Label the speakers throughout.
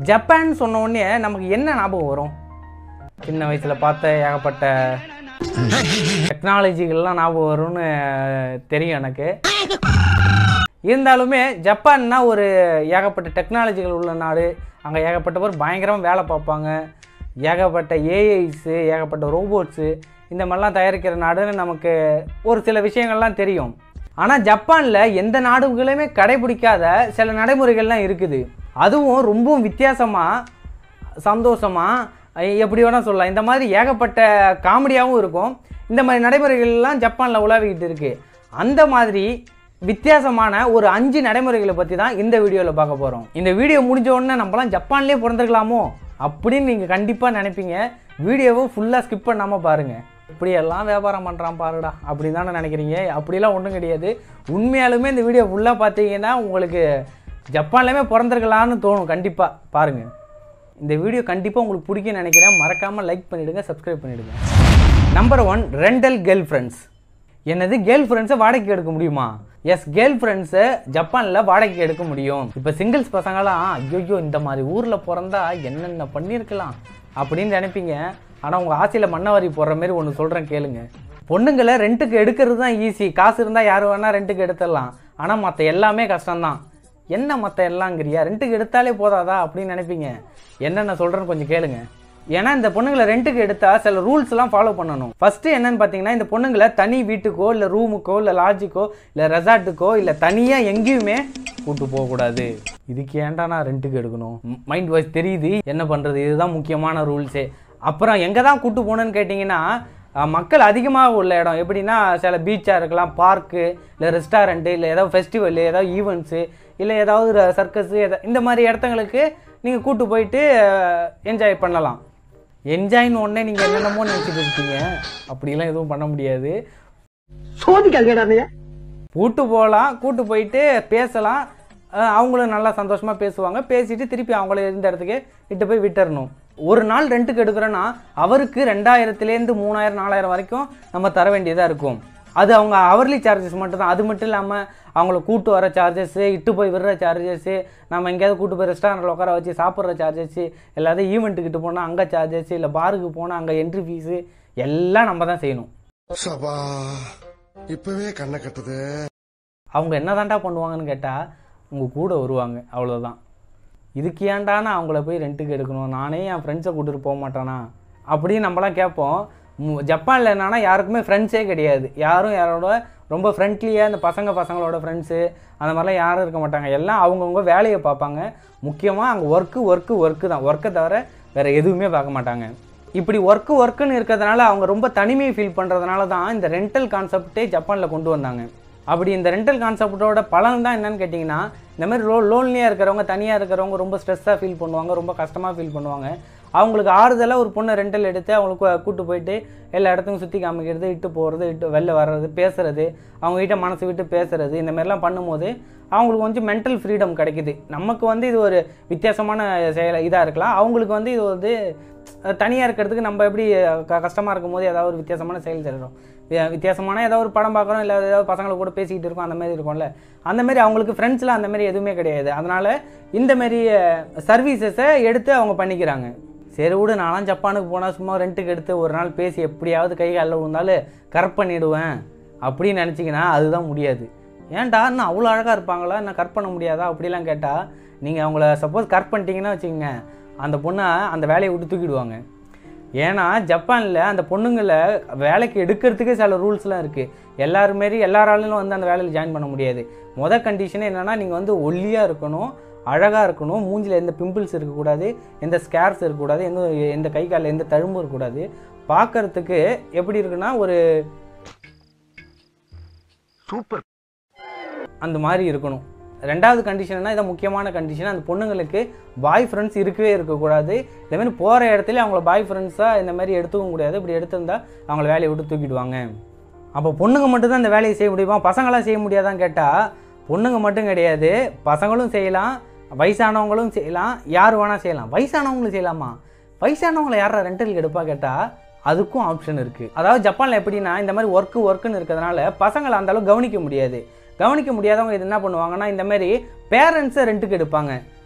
Speaker 1: Japan சொன்ன உடனே நமக்கு என்ன ஞாபகம் வரும் சின்ன வயசில் பார்த்த ஏகப்பட்ட டெக்னாலஜிகள்லாம் ஞாபகம் வரும்னு தெரியும் எனக்கு இருந்தாலுமே ஜப்பான்னா ஒரு ஏகப்பட்ட டெக்னாலஜிகள் உள்ள நாடு அங்கே ஏகப்பட்டவர் பயங்கரமாக வேலை பார்ப்பாங்க ஏகப்பட்ட ஏஐஸு ஏகப்பட்ட ரோபோட்ஸு இந்த மாதிரிலாம் தயாரிக்கிற நாடுன்னு நமக்கு ஒரு சில விஷயங்கள்லாம் தெரியும் ஆனால் ஜப்பானில் எந்த நாடுகளுமே கடைபிடிக்காத சில நடைமுறைகள்லாம் இருக்குது அதுவும் ரொம்பவும் வித்தியாசமாக சந்தோஷமாக எப்படி வேணால் சொல்லலாம் இந்த மாதிரி ஏகப்பட்ட காமெடியாகவும் இருக்கும் இந்த மாதிரி நடைமுறைகள்லாம் ஜப்பானில் உலாவிக்கிட்டு இருக்குது அந்த மாதிரி வித்தியாசமான ஒரு அஞ்சு நடைமுறைகளை பற்றி தான் இந்த வீடியோவில் பார்க்க போகிறோம் இந்த வீடியோ முடிஞ்ச உடனே நம்மலாம் ஜப்பான்லேயே பிறந்திருக்கலாமோ அப்படின்னு நீங்கள் கண்டிப்பாக நினைப்பீங்க வீடியோவை ஃபுல்லாக ஸ்கிப் பண்ணாமல் பாருங்கள் இப்படியெல்லாம் வியாபாரம் பண்ணுறான் பாருடா அப்படின்னு தானே நினைக்கிறீங்க அப்படிலாம் ஒன்றும் கிடையாது உண்மையாலுமே இந்த வீடியோ ஃபுல்லாக பார்த்தீங்கன்னா உங்களுக்கு ஜப்பான்லேயுமே பிறந்திருக்கலான்னு தோணும் கண்டிப்பாக பாருங்கள் இந்த வீடியோ கண்டிப்பாக உங்களுக்கு பிடிக்கும்னு நினைக்கிறேன் மறக்காமல் லைக் பண்ணிவிடுங்க சப்ஸ்கிரைப் பண்ணிவிடுங்க number one rental girl friends என்னது கேர்ள் ஃப்ரெண்ட்ஸை வாடகைக்கு எடுக்க முடியுமா எஸ் கேர்ள் ஃப்ரெண்ட்ஸை ஜப்பானில் வாடகைக்கு எடுக்க முடியும் இப்போ சிங்கிள்ஸ் பசங்களாம் ஐயோ இந்த மாதிரி ஊரில் பிறந்தா என்னென்ன பண்ணியிருக்கலாம் அப்படின்னு நினைப்பீங்க ஆனால் உங்கள் ஆசையில் மண்ணவாரி போடுற மாதிரி ஒன்று சொல்கிறேன் கேளுங்க பொண்ணுங்களை ரெண்ட்டுக்கு எடுக்கிறது தான் ஈஸி காசு இருந்தால் யார் வேணால் ரெண்ட்டுக்கு எடுத்துடலாம் ஆனால் மற்ற எல்லாமே கஷ்டம்தான் என்ன மற்ற எல்லாங்கிறியா ரெண்ட்டுக்கு எடுத்தாலே போதாதா அப்படின்னு நினைப்பீங்க என்னென்ன சொல்கிறேன்னு கொஞ்சம் கேளுங்க ஏன்னா இந்த பொண்ணுங்களை ரெண்ட்டுக்கு எடுத்தா சில ரூல்ஸ்லாம் ஃபாலோ பண்ணணும் ஃபஸ்ட்டு என்னன்னு பார்த்தீங்கன்னா இந்த பொண்ணுங்களை தனி வீட்டுக்கோ இல்லை ரூமுக்கோ இல்லை லாட்ஜுக்கோ இல்லை ரெசார்ட்டுக்கோ இல்லை தனியாக எங்கேயுமே கூட்டு போகக்கூடாது இதுக்கு ஏன்டா நான் ரெண்ட்டுக்கு எடுக்கணும் மைண்ட் வாய்ஸ் தெரியுது என்ன பண்ணுறது இதுதான் முக்கியமான ரூல்ஸே அப்புறம் எங்கே தான் கூட்டு போகணுன்னு கேட்டிங்கன்னா அஹ், மக்கள் அதிகமாக உள்ள இடம் எப்படின்னா சில பீச்சாக இருக்கலாம் பார்க்கு இல்லை ரெஸ்டாரண்ட்டு இல்லை ஏதாவது ஃபெஸ்டிவல் ஏதாவது ஈவெண்ட்ஸு இல்லை ஏதாவது சர்க்கஸு இந்த மாதிரி இடத்துங்களுக்கு நீங்கள் கூட்டு போயிட்டு என்ஜாய் பண்ணலாம் என்ஜாய்னு உடனே நீங்கள் என்னென்னமோ நினச்சிட்டு இருக்கீங்க அப்படிலாம் எதுவும் பண்ண முடியாது
Speaker 2: சோதிக்காதீங்கடா
Speaker 1: கூட்டு போகலாம் கூட்டு போயிட்டு பேசலாம் அஹ் அவங்களும் நல்லா சந்தோஷமாக பேசுவாங்க பேசிட்டு திருப்பி அவங்கள இருந்த இடத்துக்கு இட்டு போய் விட்டுறணும் ஒரு நாள் ரெண்ட்டுக்கு எடுக்கிறோன்னா அவருக்கு ரெண்டாயிரத்துலேருந்து மூணாயிரம் நாலாயிரம் வரைக்கும் நம்ம தர வேண்டியதாக இருக்கும் அது அவங்க அவர்லி சார்ஜஸ் மட்டும் தான் அது மட்டும் இல்லாமல் அவங்கள கூட்டு வர சார்ஜஸ்ஸு இட்டு போய் விடுற சார்ஜஸ்ஸு நம்ம எங்கேயாவது கூட்டு போய் ரெஸ்டாரண்ட்டில் உட்கார வச்சு சாப்பிட்ற சார்ஜஸ்ஸு எல்லாத்தையும் ஈவெண்ட்டுக்கிட்டு போனால் அங்கே சார்ஜஸ் இல்லை பாருக்கு போனால் அங்கே என்ட்ரி ஃபீஸு எல்லாம் நம்ம தான் செய்யணும்
Speaker 3: சபா இப்பவே கண்ணை கட்டுது
Speaker 1: அவங்க என்ன பண்ணுவாங்கன்னு கேட்டால் உங்கள் கூட வருவாங்க அவ்வளோதான் இதுக்கு ஏன்டானா அவங்கள போய் ரெண்ட்டுக்கு எடுக்கணும் நானே என் ஃப்ரெண்ட்ஸை கூட்டிட்டு போக மாட்டானா அப்படின்னு நம்மலாம் கேட்போம் மு- ஜப்பானில் என்னன்னா யாருக்குமே ஃப்ரெண்ட்ஸே கிடையாது யாரும் யாரோட ரொம்ப ஃப்ரெண்ட்லியாக இந்த பசங்க பசங்களோட ஃப்ரெண்ட்ஸு அந்த மாதிரிலாம் யாரும் இருக்க மாட்டாங்க எல்லாம் அவங்கவுங்க வேலையை பார்ப்பாங்க முக்கியமாக அங்கே ஒர்க்கு ஒர்க்கு ஒர்க்கு தான் ஒர்க்கை தவிர வேறு எதுவுமே பார்க்க மாட்டாங்க இப்படி ஒர்க்கு ஒர்க்குன்னு இருக்கிறதுனால அவங்க ரொம்ப தனிமையை ஃபீல் பண்ணுறதுனால தான் இந்த ரெண்டல் கான்செப்டே ஜப்பானில் கொண்டு வந்தாங்க அப்படி இந்த ரெண்டல் கான்செப்டோட பலன் தான் என்னன்னு கேட்டிங்கன்னா இந்த மாதிரி லோ லோன்லியாக இருக்கிறவங்க தனியாக இருக்கிறவங்க ரொம்ப ஸ்ட்ரெஸ்ஸாக ஃபீல் பண்ணுவாங்க ரொம்ப கஷ்டமாக ஃபீல் பண்ணுவாங்க அவங்களுக்கு ஆறுதலாக ஒரு பொண்ணை ரெண்டல் எடுத்து அவங்களுக்கு கூட்டு போயிட்டு எல்லா இடத்துக்கும் சுற்றி காமிக்கிறது இட்டு போகிறது இட்டு வெளில வர்றது பேசுறது அவங்ககிட்ட மனசு விட்டு பேசுறது இந்த மாதிரிலாம் பண்ணும்போது அவங்களுக்கு கொஞ்சம் மென்டல் ஃப்ரீடம் கிடைக்குது நமக்கு வந்து இது ஒரு வித்தியாசமான செயல் இதாக இருக்கலாம் அவங்களுக்கு வந்து இது வந்து தனியாக இருக்கிறதுக்கு நம்ம எப்படி க கஷ்டமாக இருக்கும்போது ஏதாவது ஒரு வித்தியாசமான செயல் செய்கிறோம் வித்தியாசமான ஏதாவது ஒரு படம் பார்க்குறோம் இல்லை ஏதாவது பசங்களை கூட பேசிக்கிட்டு இருக்கோம் அந்த மாதிரி இருக்கும்ல அந்த மாதிரி அவங்களுக்கு ஃப்ரெண்ட்ஸ்லாம் அந்த மாதிரி எதுவுமே கிடையாது அதனால் இந்த மாதிரி சர்வீசஸை எடுத்து அவங்க பண்ணிக்கிறாங்க சரி விடு நான்லாம் ஜப்பானுக்கு போனால் சும்மா ரெண்ட்டுக்கு எடுத்து ஒரு நாள் பேசி எப்படியாவது கை காலில் விழுந்தாலும் கரெக்ட் பண்ணிவிடுவேன் அப்படின்னு நினச்சிங்கன்னா அதுதான் முடியாது ஏன்டா இன்னும் அவ்வளோ அழகாக இருப்பாங்களா என்ன கரெக்ட் பண்ண முடியாதா அப்படிலாம் கேட்டால் நீங்கள் அவங்கள சப்போஸ் கரெக்ட் பண்ணிட்டீங்கன்னா வச்சுக்கோங்க அந்த பொண்ணை அந்த வேலையை விட்டு தூக்கிடுவாங்க ஏன்னா ஜப்பானில் அந்த பொண்ணுங்களை வேலைக்கு எடுக்கிறதுக்கே சில ரூல்ஸ்லாம் இருக்குது எல்லாருமாரி எல்லாராலும் வந்து அந்த வேலையில் ஜாயின் பண்ண முடியாது மொதல் கண்டிஷனே என்னென்னா நீங்கள் வந்து ஒல்லியாக இருக்கணும் அழகாக இருக்கணும் மூஞ்சில் எந்த பிம்பிள்ஸ் இருக்கக்கூடாது எந்த ஸ்கேர்ஸ் இருக்கக்கூடாது எந்த எந்த கை காலில் எந்த தழும்பும் இருக்கக்கூடாது பார்க்கறதுக்கு எப்படி இருக்குன்னா ஒரு
Speaker 2: சூப்பர்
Speaker 1: அந்த மாதிரி இருக்கணும் ரெண்டாவது கண்டிஷன்னா இதான் முக்கியமான கண்டிஷன் அந்த பொண்ணுங்களுக்கு பாய் ஃப்ரெண்ட்ஸ் இருக்கவே இருக்கக்கூடாது இந்த மாதிரி போகிற இடத்துல அவங்கள பாய் ஃப்ரெண்ட்ஸாக இந்த மாதிரி எடுத்துக்கவும் கூடாது இப்படி எடுத்திருந்தா அவங்கள வேலையை விட்டு தூக்கிடுவாங்க அப்போ பொண்ணுங்க மட்டும்தான் இந்த வேலையை செய்ய முடியுமா பசங்களாம் செய்ய முடியாதான்னு கேட்டால் பொண்ணுங்க மட்டும் கிடையாது பசங்களும் செய்யலாம் வயசானவங்களும் செய்யலாம் யார் வேணால் செய்யலாம் வயசானவங்களும் செய்யலாமா வயசானவங்களை யாரா ரெண்டலுக்கு எடுப்பா கேட்டால் அதுக்கும் ஆப்ஷன் இருக்குது அதாவது ஜப்பானில் எப்படின்னா இந்த மாதிரி ஒர்க்கு ஒர்க்குன்னு இருக்கிறதுனால பசங்களை அந்த அளவுக்கு கவனிக்க முடியாது கவனிக்க முடியாதவங்க இது என்ன பண்ணுவாங்கன்னா இந்த மாதிரி பேரண்ட்ஸை ரெண்ட்டுக்கு எடுப்பாங்க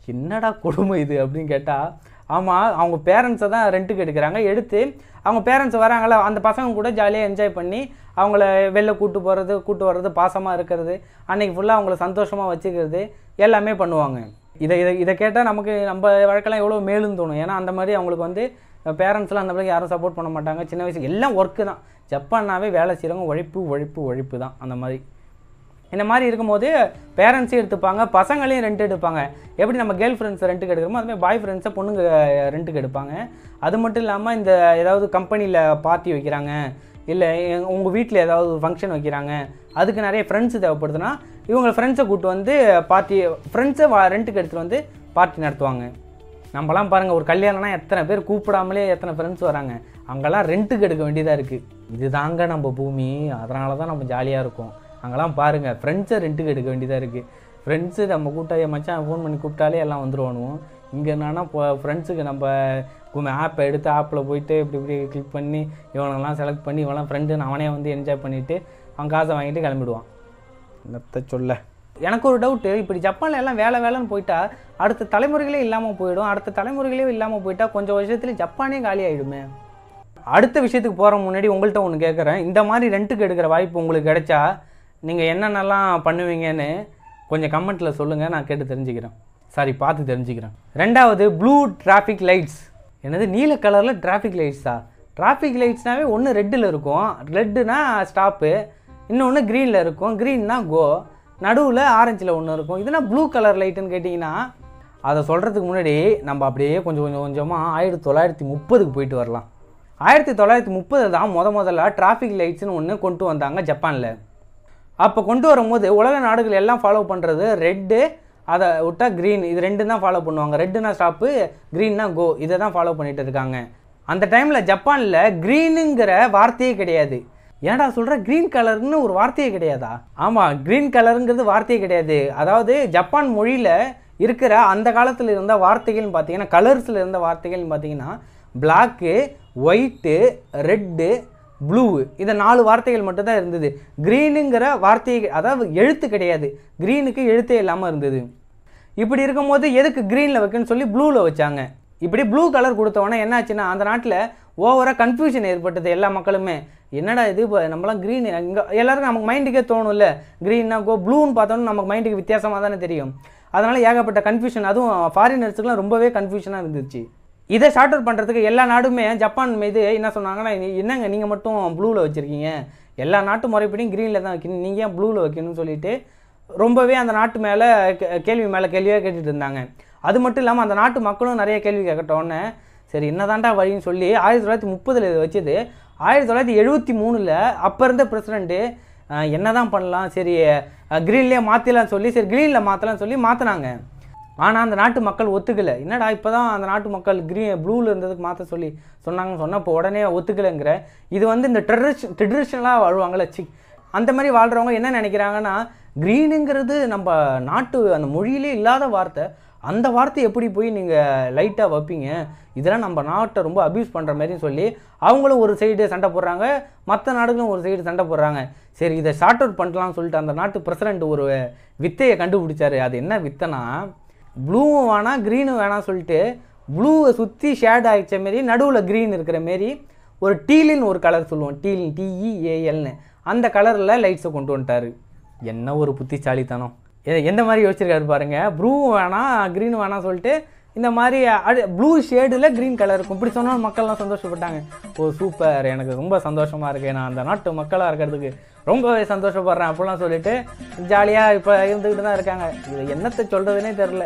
Speaker 1: என்னடா கொடுமை இது அப்படின்னு கேட்டால் ஆமாம் அவங்க பேரண்ட்ஸை தான் ரெண்ட்டுக்கு எடுக்கிறாங்க எடுத்து அவங்க பேரண்ட்ஸ் வராங்களா அந்த பசங்க கூட ஜாலியாக என்ஜாய் பண்ணி அவங்கள வெளில கூட்டு போகிறது கூட்டு வர்றது பாசமாக இருக்கிறது அன்னைக்கு ஃபுல்லாக அவங்கள சந்தோஷமாக வச்சுக்கிறது எல்லாமே பண்ணுவாங்க இதை இதை இதை கேட்டால் நமக்கு நம்ம வழக்கெல்லாம் எவ்வளோ மேலும் தோணும் ஏன்னா அந்த மாதிரி அவங்களுக்கு வந்து பேரண்ட்ஸ்லாம் அந்த மாதிரி யாரும் சப்போர்ட் பண்ண மாட்டாங்க சின்ன வயசு எல்லாம் ஒர்க்கு தான் ஜப்பான்னாவே வேலை செய்கிறவங்க உழைப்பு உழைப்பு உழைப்பு தான் அந்த மாதிரி இந்த மாதிரி இருக்கும்போது பேரண்ட்ஸையும் எடுத்துப்பாங்க பசங்களையும் ரெண்ட் எடுப்பாங்க எப்படி நம்ம கேர்ள் ஃப்ரெண்ட்ஸ் ரெண்ட்டுக்கு எடுக்கிறோமோ அதுமாதிரி பாய் ஃப்ரெண்ட்ஸை பொண்ணுங்க ரெண்ட்டுக்கு எடுப்பாங்க அது மட்டும் இல்லாமல் இந்த ஏதாவது கம்பெனியில் பார்ட்டி வைக்கிறாங்க இல்லை உங்கள் வீட்டில் ஏதாவது ஒரு ஃபங்க்ஷன் வைக்கிறாங்க அதுக்கு நிறைய ஃப்ரெண்ட்ஸ் தேவைப்படுதுன்னா இவங்க ஃப்ரெண்ட்ஸை கூப்பிட்டு வந்து பார்ட்டி ஃப்ரெண்ட்ஸை ரெண்ட்டுக்கு எடுத்துகிட்டு வந்து பார்ட்டி நடத்துவாங்க நம்மலாம் பாருங்கள் ஒரு கல்யாணம்னா எத்தனை பேர் கூப்பிடாமலே எத்தனை ஃப்ரெண்ட்ஸ் வராங்க அங்கெல்லாம் ரெண்ட்டுக்கு எடுக்க வேண்டியதாக இருக்குது இதுதாங்க நம்ம பூமி அதனால தான் நம்ம ஜாலியாக இருக்கோம் அங்கெல்லாம் பாருங்கள் ஃப்ரெண்ட்ஸை ரெண்ட்டுக்கு எடுக்க வேண்டியதாக இருக்குது ஃப்ரெண்ட்ஸு நம்ம கூப்பிட்டா என் மச்சான் ஃபோன் பண்ணி கூப்பிட்டாலே எல்லாம் வந்துருவானுவோம் இங்கே என்னன்னா இப்போ ஃப்ரெண்ட்ஸுக்கு நம்ம ஆப்பை எடுத்து ஆப்பில் போயிட்டு இப்படி இப்படி கிளிக் பண்ணி இவனெல்லாம் செலக்ட் பண்ணி இவனெல்லாம் ஃப்ரெண்டுன்னு அவனே வந்து என்ஜாய் பண்ணிவிட்டு அவன் காசை வாங்கிட்டு கிளம்பிடுவான் என்னத்த சொல்ல எனக்கு ஒரு டவுட்டு இப்படி ஜப்பான்ல எல்லாம் வேலை வேலைன்னு போயிட்டா அடுத்த தலைமுறைகளே இல்லாமல் போயிடும் அடுத்த தலைமுறைகளே இல்லாமல் போயிட்டா கொஞ்சம் வருஷத்துல ஜப்பானே காலி ஆகிடுமே அடுத்த விஷயத்துக்கு போகிற முன்னாடி உங்கள்கிட்ட ஒன்று கேட்குறேன் இந்த மாதிரி ரெண்ட்டுக்கு எடுக்கிற வாய்ப்பு உங்களுக்கு கிடைச்சா நீங்கள் என்னென்னலாம் பண்ணுவீங்கன்னு கொஞ்சம் கமெண்ட்டில் சொல்லுங்கள் நான் கேட்டு தெரிஞ்சுக்கிறேன் சாரி பார்த்து தெரிஞ்சுக்கிறேன் ரெண்டாவது ப்ளூ டிராஃபிக் லைட்ஸ் என்னது நீல கலரில் டிராஃபிக் லைட்ஸா டிராஃபிக் லைட்ஸ்னாவே ஒன்று ரெட்டில் இருக்கும் ரெட்டுனா ஸ்டாப்பு இன்னொன்று க்ரீனில் இருக்கும் க்ரீன்னா கோ நடுவில் ஆரஞ்சில் ஒன்று இருக்கும் இதுனா ப்ளூ கலர் லைட்டுன்னு கேட்டிங்கன்னா அதை சொல்கிறதுக்கு முன்னாடி நம்ம அப்படியே கொஞ்சம் கொஞ்சம் கொஞ்சமாக ஆயிரத்தி தொள்ளாயிரத்தி முப்பதுக்கு போயிட்டு வரலாம் ஆயிரத்தி தொள்ளாயிரத்தி முப்பது தான் முத முதல்ல டிராஃபிக் லைட்ஸ்னு ஒன்று கொண்டு வந்தாங்க ஜப்பானில் அப்போ கொண்டு வரும்போது உலக நாடுகள் எல்லாம் ஃபாலோ பண்ணுறது ரெட்டு அதை விட்டா க்ரீன் இது ரெண்டு தான் ஃபாலோ பண்ணுவாங்க ரெட்டுனா ஸ்டாப்பு க்ரீன்னா கோ இதை தான் ஃபாலோ பண்ணிட்டு இருக்காங்க அந்த டைமில் ஜப்பானில் க்ரீனுங்கிற வார்த்தையே கிடையாது ஏன்டா சொல்கிற க்ரீன் கலர்னு ஒரு வார்த்தையே கிடையாதா ஆமாம் க்ரீன் கலருங்கிறது வார்த்தையே கிடையாது அதாவது ஜப்பான் மொழியில் இருக்கிற அந்த காலத்தில் இருந்த வார்த்தைகள்னு பார்த்தீங்கன்னா கலர்ஸில் இருந்த வார்த்தைகள்னு பார்த்தீங்கன்னா பிளாக்கு ஒயிட்டு ரெட்டு ப்ளூ இந்த நாலு வார்த்தைகள் மட்டும்தான் இருந்தது க்ரீனுங்கிற வார்த்தை அதாவது எழுத்து கிடையாது க்ரீனுக்கு எழுத்தே இல்லாமல் இருந்தது இப்படி இருக்கும்போது எதுக்கு க்ரீனில் வைக்கணும்னு சொல்லி ப்ளூவில் வச்சாங்க இப்படி ப்ளூ கலர் கொடுத்தவொடனே என்னாச்சுன்னா அந்த நாட்டில் ஓவராக கன்ஃபியூஷன் ஏற்பட்டது எல்லா மக்களுமே என்னடா இது இப்போ நம்மளாம் க்ரீன் இங்கே எல்லாருக்கும் நமக்கு மைண்டுக்கே தோணும்ல க்ரீன்னா கோ ப்ளூன்னு பார்த்தோன்னா நமக்கு மைண்டுக்கு வித்தியாசமாக தானே தெரியும் அதனால் ஏகப்பட்ட கன்ஃபியூஷன் அதுவும் ஃபாரினர்ஸுக்குலாம் ரொம்பவே கன்ஃபியூஷனாக இருந்துச்சு இதை ஷார்ட் அவுட் பண்ணுறதுக்கு எல்லா நாடுமே ஜப்பான் மீது என்ன சொன்னாங்கன்னா "நீ- என்னங்க நீங்கள் மட்டும் ப்ளூவில் வச்சுருக்கீங்க எல்லா நாட்டு முறைப்படியும் க்ரீனில் தான் வைக்கணும் நீங்கள் ஏன் ப்ளூவில் வைக்கணும்னு சொல்லிட்டு ரொம்பவே அந்த நாட்டு மேலே கேள்வி மேலே கேள்வியாக கேட்டுட்டு இருந்தாங்க அது மட்டும் இல்லாமல் அந்த நாட்டு மக்களும் நிறைய கேள்வி கேட்கட்டோன்னே சரி என்னதான்டா வழின்னு சொல்லி ஆயிரத்தி தொள்ளாயிரத்தி முப்பதில் இது வச்சது ஆயிரத்தி தொள்ளாயிரத்தி எழுபத்தி மூணில் அப்போ இருந்த பிரசிடெண்ட்டு என்ன தான் பண்ணலாம் சரி க்ரீன்லேயே மாற்றிடலாம் சொல்லி சரி க்ரீனில் மாற்றலாம் சொல்லி மாற்றினாங்க ஆனால் அந்த நாட்டு மக்கள் ஒத்துக்கலை என்னடா இப்போ தான் அந்த நாட்டு மக்கள் க்ரீன் ப்ளூவில் இருந்ததுக்கு மாற்ற சொல்லி சொன்னாங்கன்னு சொன்னப்போ உடனே ஒத்துக்கலைங்கிற இது வந்து இந்த ட்ரெடிஷன் ட்ரெடிஷ்னலாக வாழ்வாங்கல்ல சி அந்த மாதிரி வாழ்கிறவங்க என்ன நினைக்கிறாங்கன்னா க்ரீனுங்கிறது நம்ம நாட்டு அந்த மொழியிலே இல்லாத வார்த்தை அந்த வார்த்தை எப்படி போய் நீங்கள் லைட்டாக வைப்பீங்க இதெல்லாம் நம்ம நாட்டை ரொம்ப அப்யூஸ் பண்ணுற மாதிரி சொல்லி அவங்களும் ஒரு சைடு சண்டை போடுறாங்க மற்ற நாடுகளும் ஒரு சைடு சண்டை போடுறாங்க சரி இதை ஷார்ட் அவுட் பண்ணலாம்னு சொல்லிட்டு அந்த நாட்டு பிரசிடெண்ட் ஒரு வித்தையை கண்டுபிடிச்சாரு அது என்ன வித்தைனா ப்ளூவும் வேணாம் க்ரீனும் வேணாம் சொல்லிட்டு ப்ளூவை சுற்றி ஷேட் ஆகிச்ச மாரி நடுவில் க்ரீன் இருக்கிற மாரி ஒரு டீலின்னு ஒரு கலர் சொல்லுவோம் டீல் டிஇஏஎல்னு அந்த கலரில் லைட்ஸை கொண்டு வந்துட்டாரு என்ன ஒரு புத்திசாலித்தனம் எ- எந்த மாதிரி யோசிச்சிருக்காரு பாருங்க ப்ளூவும் வேணாம் க்ரீனும் வேணாம் சொல்லிட்டு இந்த மாதிரி அடு ப்ளூ ஷேடில் க்ரீன் கலர் இருக்கும் இப்படி சொன்னால் மக்கள்லாம் சந்தோஷப்பட்டாங்க ஓ சூப்பர் எனக்கு ரொம்ப சந்தோஷமாக இருக்கு நான் அந்த நாட்டு மக்களாக இருக்கிறதுக்கு ரொம்பவே சந்தோஷப்படுறேன் அப்படிலாம் சொல்லிட்டு ஜாலியாக இப்போ இருந்துக்கிட்டு தான் இருக்காங்க இது என்னத்தை சொல்கிறதுனே தெரில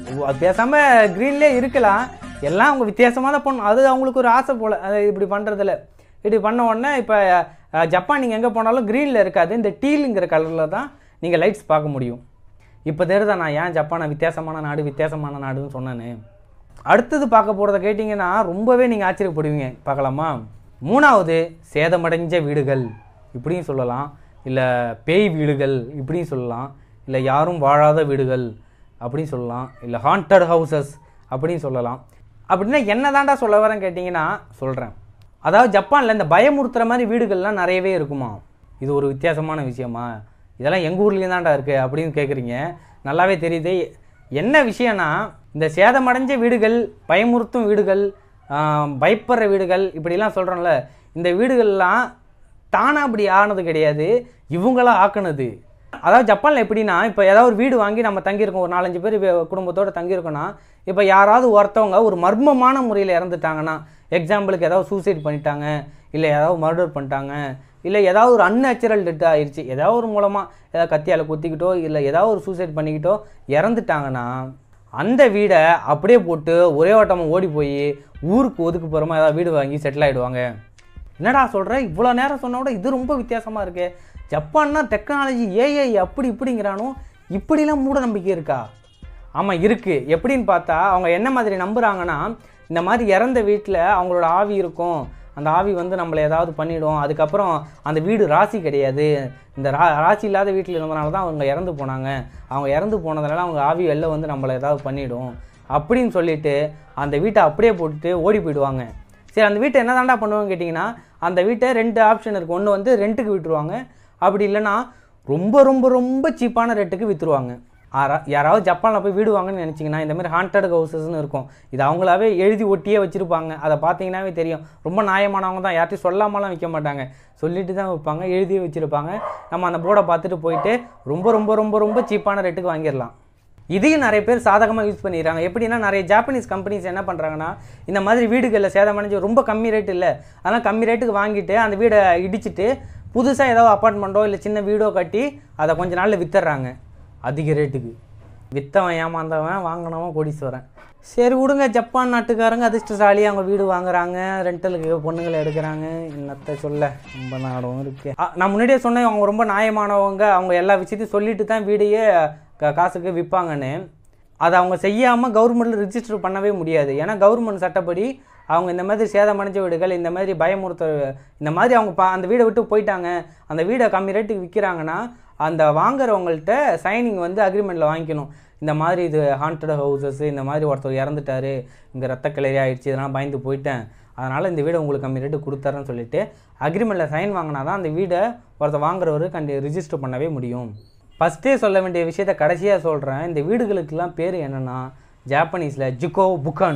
Speaker 1: பேசாமல் க்ரீன்லேயே இருக்கலாம் எல்லாம் அவங்க வித்தியாசமாக தான் பண்ணும் அது அவங்களுக்கு ஒரு ஆசை போல் அது இப்படி பண்ணுறதுல இப்படி பண்ண உடனே இப்போ ஜப்பான் நீங்கள் எங்கே போனாலும் க்ரீனில் இருக்காது இந்த டீலுங்கிற கலரில் தான் நீங்கள் லைட்ஸ் பார்க்க முடியும் இப்போ தெரியுதா நான் ஏன் ஜப்பானை வித்தியாசமான நாடு வித்தியாசமான நாடுன்னு சொன்னேன்னு அடுத்தது பார்க்க போகிறத கேட்டிங்கன்னா ரொம்பவே நீங்கள் ஆச்சரியப்படுவீங்க பார்க்கலாமா மூணாவது சேதமடைஞ்ச வீடுகள் இப்படியும் சொல்லலாம் இல்லை பேய் வீடுகள் இப்படியும் சொல்லலாம் இல்லை யாரும் வாழாத வீடுகள் அப்படின்னு சொல்லலாம் இல்லை ஹாண்டட் ஹவுசஸ் அப்படின்னு சொல்லலாம் அப்படின்னா என்ன தாண்டா சொல்ல வரேன் கேட்டிங்கன்னா சொல்கிறேன் அதாவது ஜப்பானில் இந்த பயமுறுத்துற மாதிரி வீடுகள்லாம் நிறையவே இருக்குமா இது ஒரு வித்தியாசமான விஷயமா இதெல்லாம் எங்கள் ஊர்லேயும் தான்டா இருக்குது அப்படின்னு கேட்குறீங்க நல்லாவே தெரியுது என்ன விஷயம்னா இந்த சேதமடைஞ்ச வீடுகள் பயமுறுத்தும் வீடுகள் ஆஹ், பயப்படுற வீடுகள் இப்படிலாம் சொல்கிறோம்ல இந்த வீடுகள்லாம் தானாக அப்படி ஆனது கிடையாது இவங்களா ஆக்குனது அதாவது ஜப்பானில் எப்படின்னா இப்போ ஏதாவது ஒரு வீடு வாங்கி நம்ம தங்கியிருக்கோம் ஒரு நாலஞ்சு பேர் வே- குடும்பத்தோட தங்கியிருக்கோம்னா இப்போ யாராவது ஒருத்தவங்க ஒரு மர்மமான முறையில் இறந்துட்டாங்கன்னா எக்ஸாம்பிளுக்கு ஏதாவது சூசைட் பண்ணிட்டாங்க இல்லை ஏதாவது மர்டர் பண்ணிட்டாங்க இல்லை ஏதாவது ஒரு அன்நேச்சுரல் டெத் ஆயிடுச்சு ஏதாவது ஒரு மூலமாக ஏதாவது கத்தியால் குத்திக்கிட்டோ இல்லை ஏதாவது ஒரு சூசைட் பண்ணிக்கிட்டோ இறந்துட்டாங்கன்னா அந்த வீடை அப்படியே போட்டு ஒரே ஓட்டமாக ஓடி போய் ஊருக்கு ஒதுக்குப்புறமா ஏதாவது வீடு வாங்கி செட்டில் ஆகிடுவாங்க என்னடா சொல்கிற இவ்வளோ நேரம் சொன்ன விட இது ரொம்ப வித்தியாசமாக இருக்கு ஜப்பான்னா டெக்னாலஜி ஏஐ அப்படி இப்படிங்கிறானோ இப்படிலாம் மூட நம்பிக்கை இருக்கா ஆமாம் இருக்குது எப்படின்னு பார்த்தா அவங்க என்ன மாதிரி நம்புகிறாங்கன்னா இந்த மாதிரி இறந்த வீட்டில் அவங்களோட ஆவி இருக்கும் அந்த ஆவி வந்து நம்மளை ஏதாவது பண்ணிடும் அதுக்கப்புறம் அந்த வீடு ராசி கிடையாது இந்த ரா ராசி இல்லாத வீட்டில் இருந்தனால தான் அவங்க இறந்து போனாங்க அவங்க இறந்து போனதுனால அவங்க ஆவி வெளில வந்து நம்மளை ஏதாவது பண்ணிடும் அப்படின்னு சொல்லிட்டு அந்த வீட்டை அப்படியே போட்டுட்டு ஓடி போயிடுவாங்க சரி அந்த வீட்டை என்ன தாண்டா பண்ணுவாங்க கேட்டிங்கன்னா அந்த வீட்டை ரெண்டு ஆப்ஷன் இருக்குது ஒன்று வந்து ரெண்ட்டுக்கு விட்டுருவாங்க அப்படி இல்லைன்னா ரொம்ப ரொம்ப ரொம்ப சீப்பான ரேட்டுக்கு விற்றுருவாங்க யாராவது ஜப்பானில் போய் வீடு வாங்கன்னு நினச்சிங்கன்னா இந்த மாதிரி ஹாண்டட் ஹவுசஸ்னு இருக்கும் இது அவங்களாவே எழுதி ஒட்டியே வச்சுருப்பாங்க அதை பார்த்தீங்கன்னாவே தெரியும் ரொம்ப நியாயமானவங்க தான் யார்ட்டையும் சொல்லாமலாம் விற்க மாட்டாங்க சொல்லிட்டு தான் விற்பாங்க எழுதியே வச்சுருப்பாங்க நம்ம அந்த போர்டை பார்த்துட்டு போயிட்டு ரொம்ப ரொம்ப ரொம்ப ரொம்ப சீப்பான ரேட்டுக்கு வாங்கிடலாம் இதையும் நிறைய பேர் சாதகமாக யூஸ் பண்ணிடுறாங்க எப்படின்னா நிறைய ஜாப்பனீஸ் கம்பெனிஸ் என்ன பண்ணுறாங்கன்னா இந்த மாதிரி வீடுகளில் சேதமடைஞ்சு ரொம்ப கம்மி ரேட் இல்லை அதனால் கம்மி ரேட்டுக்கு வாங்கிட்டு அந்த வீடை இடிச்சிட்டு புதுசாக ஏதாவது அப்பார்ட்மெண்ட்டோ இல்லை சின்ன வீடோ கட்டி அதை கொஞ்ச நாளில் வித்துடுறாங்க அதிக ரேட்டுக்கு வித்தவன் ஏமாந்தவன் வாங்கினவன் கோடீஸ்வரன் சரி விடுங்க ஜப்பான் நாட்டுக்காரங்க அதிர்ஷ்டசாலி அவங்க வீடு வாங்குறாங்க ரெண்டலுக்கு பொண்ணுங்களை எடுக்கிறாங்க என்னத்த சொல்ல ரொம்ப நாடும் இருக்கு அ, நான் முன்னாடியே சொன்னேன் அவங்க ரொம்ப நியாயமானவங்க அவங்க எல்லா விஷயத்தையும் சொல்லிட்டு தான் வீடையே க- காசுக்கு விற்பாங்கன்னு அதை அவங்க செய்யாமல் கவர்மெண்ட்டில் ரிஜிஸ்டர் பண்ணவே முடியாது ஏன்னா கவர்மெண்ட் சட்டப்படி அவங்க இந்த மாதிரி சேதமடைஞ்ச வீடுகள் இந்த மாதிரி பயமுறுத்த இந்த மாதிரி அவங்க பா அந்த வீடை விட்டு போயிட்டாங்க அந்த வீடை கம்மி ரேட்டுக்கு விற்கிறாங்கன்னா அந்த வாங்குறவங்கள்ட்ட சைனிங் வந்து அக்ரிமெண்ட்டில் வாங்கிக்கணும் இந்த மாதிரி இது ஹாண்டட் ஹவுசஸ் இந்த மாதிரி ஒருத்தர் இறந்துட்டாரு இங்கே ரத்த கிளறி ஆயிடுச்சு இதெல்லாம் பயந்து போயிட்டேன் அதனால் இந்த வீடை உங்களுக்கு கம்மி ரேட்டு கொடுத்தாருன்னு சொல்லிட்டு அக்ரிமெண்ட்டில் சைன் வாங்கினா தான் அந்த வீடை ஒருத்தர் வாங்குறவர் கண்டி ரிஜிஸ்டர் பண்ணவே முடியும் ஃபஸ்ட்டே சொல்ல வேண்டிய விஷயத்த கடைசியாக சொல்கிறேன் இந்த வீடுகளுக்கெல்லாம் பேர் என்னென்னா ஜாப்பனீஸில் ஜிகோ புக்கன்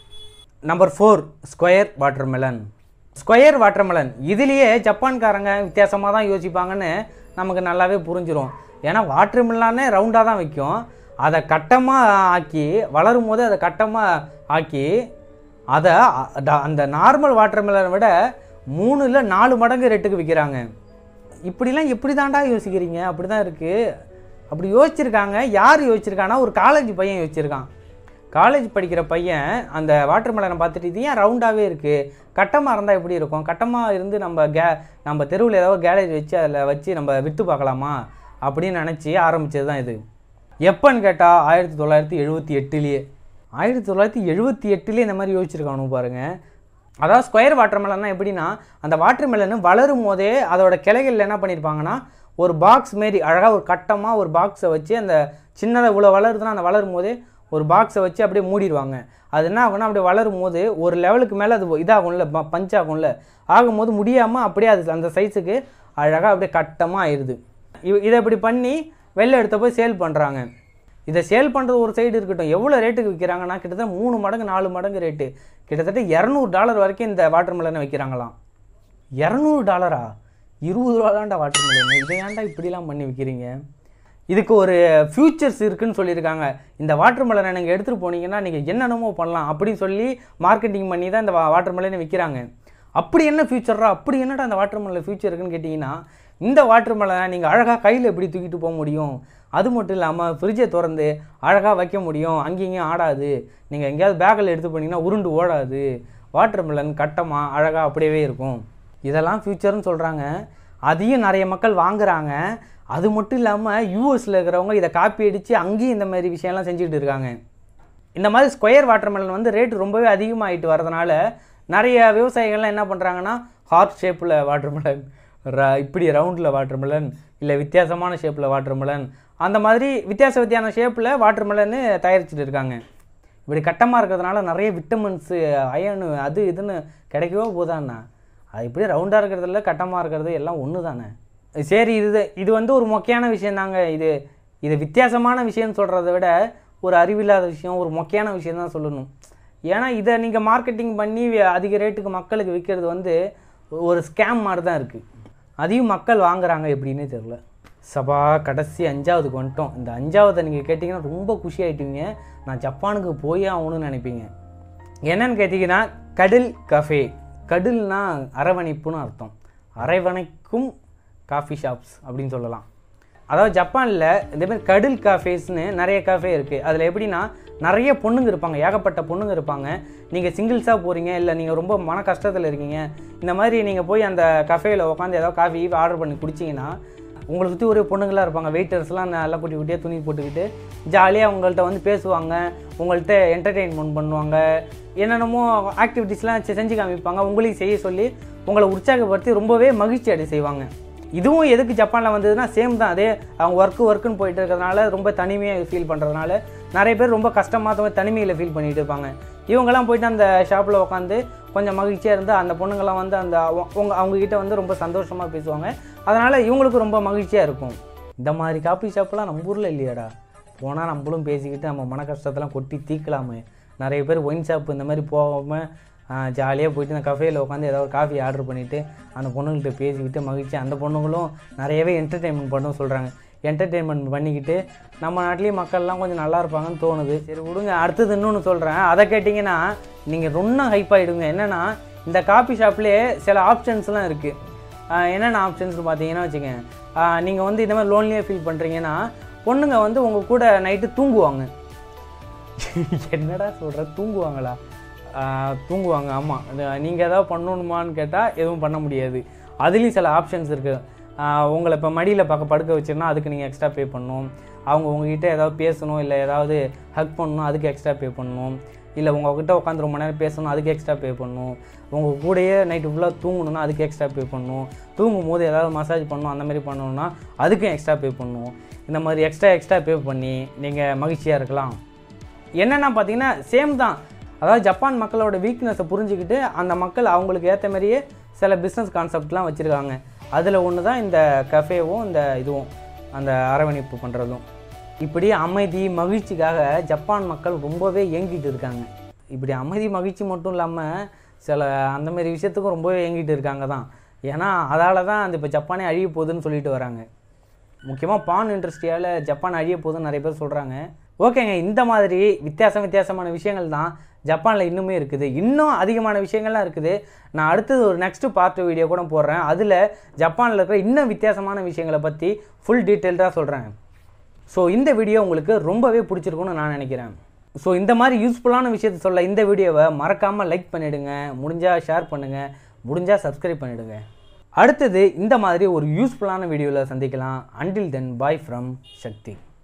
Speaker 1: number four square watermelon square watermelon இதுலேயே ஜப்பான்காரங்க வித்தியாசமாக தான் யோசிப்பாங்கன்னு நமக்கு நல்லாவே புரிஞ்சிரும் ஏன்னா வாட்டர்மெலானே ரவுண்டாக தான் வைக்கும் அதை கட்டமாக ஆக்கி வளரும் போது அதை கட்டமாக ஆக்கி அதை அ- ட- அந்த நார்மல் வாட்டர்மெலனை விட மூணு இல்லை நாலு மடங்கு ரேட்டுக்கு விற்கிறாங்க இப்படிலாம் எப்படி தாண்டா யோசிக்கிறீங்க அப்படி தான் இருக்குது அப்படி யோசிச்சிருக்காங்க யார் யோசிச்சிருக்காங்கன்னா ஒரு காலேஜ் பையன் யோசிச்சிருக்கான் காலேஜ் படிக்கிற பையன் அந்த வாட்டர் மெலனை பார்த்துட்டு இது ஏன் ரவுண்டாகவே இருக்குது கட்டமாக இருந்தால் எப்படி இருக்கும் கட்டமாக இருந்து நம்ம கே நம்ம தெருவில் ஏதாவது கேலேஜ் வச்சு அதில் வச்சு நம்ம விற்று பார்க்கலாமா அப்படின்னு நினச்சி ஆரம்பித்தது தான் இது எப்போன்னு கேட்டால் ஆயிரத்தி தொள்ளாயிரத்தி எழுபத்தி எட்டுலேயே ஆயிரத்தி தொள்ளாயிரத்தி எழுபத்தி எட்டுலேயே இந்த மாதிரி யோசிச்சிருக்கானு பாருங்கள் அதாவது ஸ்கொயர் வாட்டர் மெலன்னா எப்படின்னா அந்த வாட்டர் மெலன் வளரும் போதே அதோட கிளைகள் என்ன பண்ணியிருப்பாங்கன்னா ஒரு பாக்ஸ் மாரி அழகாக ஒரு கட்டமாக ஒரு பாக்ஸை வச்சு அந்த சின்னதாக இவ்வளோ வளருதுன்னா அந்த வளரும் போதே ஒரு பாக்ஸை வச்சு அப்படியே மூடிடுவாங்க அது என்ன ஆகும்னா அப்படியே வளரும் போது ஒரு லெவலுக்கு மேலே அது இதாகும்ல ப- பஞ்ச் ஆகும்ல ஆகும்போது முடியாமல் அப்படியே அது அந்த சைஸுக்கு அழகாக அப்படியே கட்டமாக ஆயிடுது இவ- இதை இப்படி பண்ணி வெளில எடுத்த போய் சேல் பண்ணுறாங்க இதை சேல் பண்ணுறது ஒரு சைடு இருக்கட்டும் எவ்வளோ ரேட்டுக்கு விற்கிறாங்கன்னா கிட்டத்தட்ட மூணு மடங்கு நாலு மடங்கு ரேட்டு கிட்டத்தட்ட இரநூறு டாலர் வரைக்கும் இந்த வாட்டர் மெலனை விற்கிறாங்களாம் இரநூறு டாலரா இருபது ரூபா தான்டா வாட்டர் மெலன் இதை ஏன்டா இப்படிலாம் பண்ணி விற்கிறீங்க இதுக்கு ஒரு ஃபியூச்சர்ஸ் இருக்குன்னு சொல்லியிருக்காங்க இந்த வாட்டர் மெலனை நீங்கள் எடுத்துகிட்டு போனீங்கன்னா நீங்கள் என்னென்னமோ பண்ணலாம் அப்படின்னு சொல்லி மார்க்கெட்டிங் பண்ணி தான் இந்த வாட்டர் மெலனை விற்கிறாங்க அப்படி என்ன ஃபியூச்சரா அப்படி என்னடா அந்த வாட்டர் மெலனில் ஃபியூச்சர் இருக்குன்னு கேட்டிங்கன்னா இந்த வாட்டர் மெலனை நீங்கள் அழகாக கையில் எப்படி தூக்கிட்டு போக முடியும் அது மட்டும் இல்லாமல் ஃப்ரிட்ஜை திறந்து அழகாக வைக்க முடியும் அங்கேயும் இங்கேயும் ஆடாது நீங்கள் எங்கேயாவது பேக்கில் எடுத்து போனீங்கன்னா உருண்டு ஓடாது வாட்டர் மெலன் கட்டமாக அழகாக அப்படியே இருக்கும் இதெல்லாம் ஃபியூச்சர்னு சொல்கிறாங்க அதையும் நிறைய மக்கள் வாங்குறாங்க அது மட்டும் இல்லாமல் யூஎஸில் இருக்கிறவங்க இதை காப்பி அடித்து அங்கேயும் இந்த மாதிரி விஷயம்லாம் செஞ்சுக்கிட்டு இருக்காங்க இந்த மாதிரி ஸ்கொயர் வாட்டர்மெலன் வந்து ரேட் ரொம்பவே அதிகமாகிட்டு வரதுனால நிறைய விவசாயிகள்லாம் என்ன பண்ணுறாங்கன்னா ஹார்ட் ஷேப்பில் வாட்டர்மெலன் ர இப்படி ரவுண்டில் வாட்டர்மெலன் இல்லை வித்தியாசமான ஷேப்பில் வாட்டர்மெலன் அந்த மாதிரி வித்தியாச வித்தியான ஷேப்பில் வாட்டர்மெலன்னு தயாரிச்சுட்டு இருக்காங்க இப்படி கட்டமாக இருக்கிறதுனால நிறைய விட்டமின்ஸு அயனு அது இதுன்னு கிடைக்கவோ போதாண்ணா அது இப்படி ரவுண்டாக இருக்கிறதுல கட்டமாக இருக்கிறது எல்லாம் ஒன்று தானே சரி இது இது வந்து ஒரு மொக்கையான விஷயம் தாங்க இது இது வித்தியாசமான விஷயம்னு சொல்கிறத விட ஒரு அறிவில்லாத விஷயம் ஒரு மொக்கையான விஷயம் தான் சொல்லணும் ஏன்னா இதை நீங்கள் மார்க்கெட்டிங் பண்ணி வி- அதிக ரேட்டுக்கு மக்களுக்கு விற்கிறது வந்து ஒரு ஸ்கேம் மாதிரி தான் இருக்குது அதையும் மக்கள் வாங்குறாங்க எப்படின்னே தெரில சபா கடைசி அஞ்சாவதுக்கு வந்துட்டோம் இந்த அஞ்சாவதை நீங்கள் கேட்டிங்கன்னா ரொம்ப குஷி ஆயிட்டீங்க நான் ஜப்பானுக்கு போயே ஆகணும்னு நினைப்பீங்க என்னன்னு கேட்டிங்கன்னா கடல் கஃபே கடல்னா அரவணைப்புன்னு அர்த்தம் அரவணைக்கும் காஃபி ஷாப்ஸ் அப்படின்னு சொல்லலாம் அதாவது ஜப்பானில் இந்த மாதிரி கடல் காஃபேஸ்னு நிறைய காஃபே இருக்குது அதில் எப்படின்னா நிறைய பொண்ணுங்க இருப்பாங்க ஏகப்பட்ட பொண்ணுங்க இருப்பாங்க நீங்கள் சிங்கிள்ஸாக போகிறீங்க இல்லை நீங்கள் ரொம்ப மன கஷ்டத்தில் இருக்கீங்க இந்த மாதிரி நீங்கள் போய் அந்த கஃபேயில் உட்காந்து ஏதாவது காஃபி ஆர்டர் பண்ணி குடிச்சிங்கன்னா உங்களை சுற்றி ஒரே பொண்ணுங்களாக இருப்பாங்க வெயிட்டர்ஸ்லாம் நல்லா குட்டி குட்டியாக துணி போட்டுக்கிட்டு ஜாலியாக உங்கள்கிட்ட வந்து பேசுவாங்க உங்கள்கிட்ட என்டர்டெயின்மெண்ட் பண்ணுவாங்க என்னென்னமோ ஆக்டிவிட்டீஸ்லாம் செ- செஞ்சு காமிப்பாங்க உங்களையும் செய்ய சொல்லி உங்களை உற்சாகப்படுத்தி ரொம்பவே மகிழ்ச்சி அடை செய்வாங்க இதுவும் எதுக்கு ஜப்பானில் வந்ததுன்னா சேம் தான் அதே அவங்க ஒர்க்கு ஒர்க்குன்னு போயிட்டு இருக்கிறதுனால ரொம்ப தனிமையாக ஃபீல் பண்ணுறதுனால நிறைய பேர் ரொம்ப கஷ்டமாக தனிமையில் ஃபீல் பண்ணிட்டு இருப்பாங்க இவங்கெல்லாம் போயிட்டு அந்த ஷாப்பில் உட்காந்து கொஞ்சம் மகிழ்ச்சியாக இருந்து அந்த பொண்ணுங்கள்லாம் வந்து அந்த அவங்க- அவங்க அவங்கக்கிட்ட வந்து ரொம்ப சந்தோஷமாக பேசுவாங்க அதனால் இவங்களுக்கும் ரொம்ப மகிழ்ச்சியாக இருக்கும் இந்த மாதிரி காஃபி ஷாப்லாம் நம்ம ஊரில் இல்லையாடா போனால் நம்மளும் பேசிக்கிட்டு நம்ம மன கஷ்டத்தெல்லாம் கொட்டி தீர்க்கலாமே நிறைய பேர் ஒயின் ஷாப் இந்த மாதிரி போகாமல் ஜாலியாக போயிட்டு இந்த கஃபேயில் உட்காந்து ஏதாவது காஃபி ஆர்டர் பண்ணிவிட்டு அந்த பொண்ணுங்கள்ட்ட பேசிக்கிட்டு மகிழ்ச்சி அந்த பொண்ணுங்களும் நிறையவே என்டர்டெயின்மெண்ட் பண்ண சொல்கிறாங்க என்டர்டெயின்மெண்ட் பண்ணிக்கிட்டு நம்ம நாட்டிலேயும் மக்கள்லாம் கொஞ்சம் நல்லா இருப்பாங்கன்னு தோணுது சரி விடுங்க அடுத்தது இன்னொன்று சொல்கிறேன் அதை கேட்டிங்கன்னா நீங்கள் ரொம்ப ஹைப் ஆகிடுங்க என்னென்னா இந்த காஃபி ஷாப்லேயே சில ஆப்ஷன்ஸ்லாம் இருக்குது என்னென்ன ஆப்ஷன்ஸ்னு பார்த்தீங்கன்னா வச்சுக்கோங்க நீங்கள் வந்து இந்த மாதிரி லோன்லியாக ஃபீல் பண்ணுறீங்கன்னா பொண்ணுங்க வந்து உங்கள் கூட நைட்டு தூங்குவாங்க என்னடா சொல்கிற தூங்குவாங்களா ஆஹ் தூங்குவாங்க ஆமாம் நீங்கள் ஏதாவது பண்ணணுமான்னு கேட்டால் எதுவும் பண்ண முடியாது அதுலேயும் சில ஆப்ஷன்ஸ் இருக்குது உங்களை இப்போ மடியில் பக்க படுக்க வச்சிருந்தா அதுக்கு நீங்கள் எக்ஸ்ட்ரா பே பண்ணணும் அவங்க உங்ககிட்ட ஏதாவது பேசணும் இல்லை ஏதாவது ஹக் பண்ணணும் அதுக்கு எக்ஸ்ட்ரா பே பண்ணணும் இல்லை உங்ககிட்ட உட்காந்து ரொம்ப நேரம் பேசணும் அதுக்கு எக்ஸ்ட்ரா பே பண்ணணும் உங்கள் கூடயே நைட்டு ஃபுல்லாக தூங்கணும்னா அதுக்கு எக்ஸ்ட்ரா பே பண்ணணும் தூங்கும் போது ஏதாவது மசாஜ் பண்ணணும் அந்த மாதிரி பண்ணணும்னா அதுக்கும் எக்ஸ்ட்ரா பே பண்ணணும் இந்த மாதிரி எக்ஸ்ட்ரா எக்ஸ்ட்ரா பே பண்ணி நீங்கள் மகிழ்ச்சியாக இருக்கலாம் என்னென்னா பார்த்தீங்கன்னா சேம் தான் அதாவது ஜப்பான் மக்களோட வீக்னஸை புரிஞ்சுக்கிட்டு அந்த மக்கள் அவங்களுக்கு ஏற்ற மாதிரியே சில பிஸ்னஸ் கான்செப்ட்லாம் வச்சுருக்காங்க அதில் ஒன்று தான் இந்த கஃபேவும் இந்த இதுவும் அந்த அரவணைப்பு பண்ணுறதும் இப்படி அமைதி மகிழ்ச்சிக்காக ஜப்பான் மக்கள் ரொம்பவே ஏங்கிட்டு இருக்காங்க இப்படி அமைதி மகிழ்ச்சி மட்டும் இல்லாமல் சில அந்த மாதிரி விஷயத்துக்கும் ரொம்பவே ஏங்கிட்டு இருக்காங்க தான் ஏன்னா அதால தான் அந்த இப்போ ஜப்பானே அழிய போகுதுன்னு சொல்லிட்டு வராங்க முக்கியமாக பான் இண்டஸ்ட்ரியால் ஜப்பான் அழிய போகுதுன்னு நிறைய பேர் சொல்கிறாங்க ஓகேங்க இந்த மாதிரி வித்தியாசம் வித்தியாசமான விஷயங்கள் தான் ஜப்பானில் இன்னுமே இருக்குது இன்னும் அதிகமான விஷயங்கள்லாம் இருக்குது நான் அடுத்தது ஒரு நெக்ஸ்ட்டு பார்ட் வீடியோ கூட போடுறேன் அதில் ஜப்பானில் இருக்கிற இன்னும் வித்தியாசமான விஷயங்களை பற்றி ஃபுல் டீட்டெயில்டாக சொல்கிறேன் ஸோ இந்த வீடியோ உங்களுக்கு ரொம்பவே பிடிச்சிருக்கும்னு நான் நினைக்கிறேன் ஸோ இந்த மாதிரி யூஸ்ஃபுல்லான விஷயத்தை சொல்ல இந்த வீடியோவை மறக்காமல் லைக் பண்ணிவிடுங்க முடிஞ்சால் ஷேர் பண்ணுங்கள் முடிஞ்சால் சப்ஸ்கிரைப் பண்ணிவிடுங்க அடுத்தது இந்த மாதிரி ஒரு யூஸ்ஃபுல்லான வீடியோவில் சந்திக்கலாம் until then bye from Sakthi